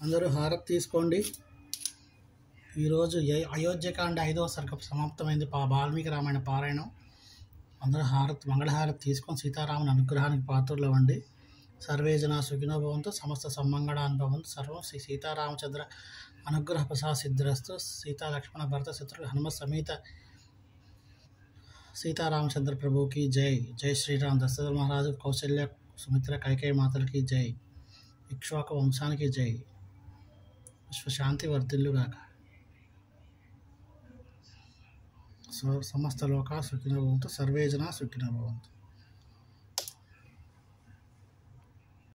అందరూ హారతి తీసుకోండి ఈరోజు ఏ- అయోధ్యకాండ ఐదవ సర్గ సమాప్తమైంది పా వాల్మీకి రామాయణ పారాయణం అందరూ హారతి మంగళహారతి తీసుకొని సీతారాముని అనుగ్రహానికి పాత్రలు అవ్వండి సర్వే జన సుఖినో భవంతు సమస్త సమ్మంగళాన్ భవంతు సర్వం శ్రీ సీతారామచంద్ర అనుగ్రహ ప్రసాద సిద్ధిరస్తు సీతా లక్ష్మణ భరత శత్రు హనుమత్ సమేత సీతారామచంద్ర ప్రభుకి జై జై శ్రీరామ్ దశరథ మహారాజు కౌశల్య సుమిత్ర కైకేయ మాతలకి జై ఇక్ష్వాకు వంశానికి జై విశ్వశాంతి వర్ధిల్లుగాక సో సమస్త లోకా సుఖినో భవంతు సర్వే జన సుఖినో భవంతు